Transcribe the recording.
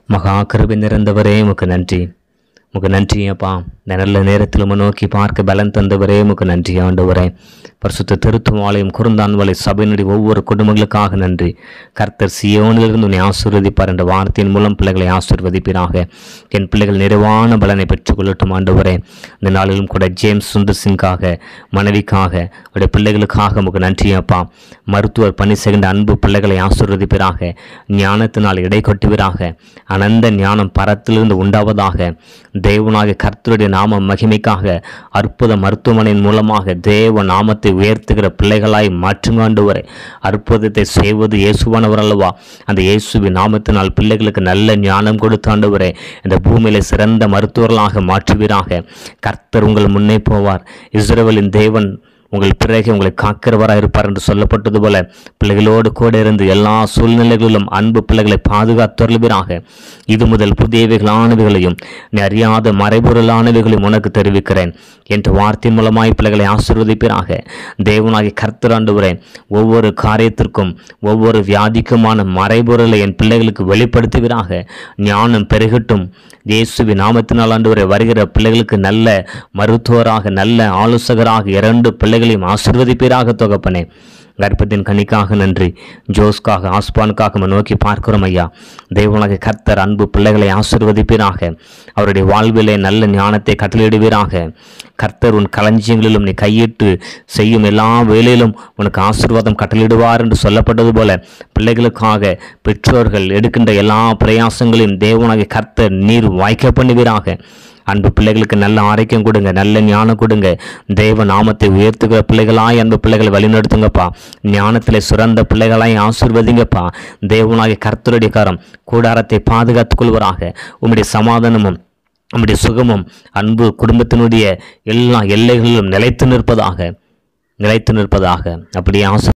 மகா கிருபை நிறைந்தவரே உமக்கு நன்றி உமக்கு நன்றி அப்பா இந்த நல்ல நேரத்தில் உம்மை நோக்கி பார்க்க பலன் தந்தவரே உமக்கு நன்றி ஆண்டவரே பரிசுத்த திருத்துவாலயம் குறுந்தான்வலை சபையினுடைய ஒவ்வொரு குடும்பங்களுக்காக நன்றி கர்த்தர் சியோனிலிருந்து உன்னை ஆசீர்வதிப்பார் என்ற வார்த்தையின் மூலம் பிள்ளைகளை ஆசீர்வதிப்பீராக என் பிள்ளைகள் நிறைவான பலனை பெற்றுக்கொள்ளட்டும் ஆண்டவரே இந்த நாளிலும் கூட ஜேம்ஸ் சுந்தர் சிங்காக மனைவிக்காக அவருடைய பிள்ளைகளுக்காக உமக்கு நன்றி அப்பா மருத்துவர் பணி செய்கின்ற அன்பு பிள்ளைகளை ஆசீர்வதிப்பீராக ஞானத்தினால் இடை கொட்டுவீராக அனந்த ஞானம் பரத்திலிருந்து உண்டாவதாக தேவனாக கர்த்தருடைய நாம மகிமைக்காக அற்புத மருத்துவமனையின் மூலமாக தேவ நாமத்தை உயர்த்துகிற பிள்ளைகளாய் மாற்றுங்காண்டு வரை அற்புதத்தை செய்வது இயேசுவானவர் அல்லவா அந்த இயேசுவின் நாமத்தினால் பிள்ளைகளுக்கு நல்ல ஞானம் கொடுத்தாண்டவரே இந்த பூமியில சிறந்த மருத்துவர்களாக மாற்றுவீராக கர்த்தர் உங்கள் முன்னே போவார் இஸ்ரவேலின் தேவன் உங்கள் பிறகு உங்களை காக்கிறவராக இருப்பார் என்று சொல்லப்பட்டது போல பிள்ளைகளோடு கூட இருந்து எல்லா சூழ்நிலைகளிலும் அன்பு பிள்ளைகளை பாதுகாத்தருள்வீராக இது முதல் புதியவைகளானவைகளையும் நீ அறியாத மறைபொருளானவைகளையும் உனக்கு தெரிவிக்கிறேன் என்ற வார்த்தையின் மூலமாய் பிள்ளைகளை ஆசீர்வதிப்பீராக தேவனாகி கர்த்தராண்டுகிறேன் ஒவ்வொரு காரியத்திற்கும் ஒவ்வொரு வியாதிக்குமான மறைபொருளை என் பிள்ளைகளுக்கு வெளிப்படுத்துவீராக ஞானம் பெருகட்டும் இயேசுவின் நாமத்தினால் ஆண்டவரை வருகிற பிள்ளைகளுக்கு நல்ல மருத்துவராக நல்ல ஆலோசகராக இரண்டு பிள்ளைகளையும் ஆசிர்வதிப்பீராக தொகப்பனே கர்ப்பத்தின் கனிக்காக நன்றி ஜோஸ்க்காக ஆஸ்பானுக்காக நம்ம நோக்கி பார்க்கிறோம் ஐயா தேவனாக கர்த்தர் அன்பு பிள்ளைகளை ஆசிர்வதிப்பீராக அவருடைய வாழ்விலே நல்ல ஞானத்தை கட்டளையிடுவீராக கர்த்தர் உன் களஞ்சியங்களிலும் நீ கையிட்டு செய்யும் எல்லா வேலையிலும் உனக்கு ஆசீர்வாதம் கட்டளையிடுவார் என்று சொல்லப்பட்டது போல பிள்ளைகளுக்காக பெற்றோர்கள் எடுக்கின்ற எல்லா பிரயாசங்களையும் தேவனாக கர்த்தர் நீர் வாய்க்க பண்ணுவீராக அன்பு பிள்ளைகளுக்கு நல்ல ஆரோக்கியம் கொடுங்க நல்ல ஞானம் கொடுங்க தேவ நாமத்தை உயர்த்துகிற பிள்ளைகளாய் அன்பு பிள்ளைகளை வழிநடத்துங்கப்பா ஞானத்திலே சிறந்த பிள்ளைகளாய் ஆசீர்வதிங்கப்பா தேவனாகிய கர்த்தருடைய கரம் கூடாரத்தை பாதுகாத்துக் கொள்வராக உம்முடைய சமாதானமும் உம்முடைய சுகமும் அன்பு குடும்பத்தினுடைய எல்லா எல்லைகளிலும் நிலைத்து நிற்பதாக நிலைத்து நிற்பதாக அப்படியே ஆசீர்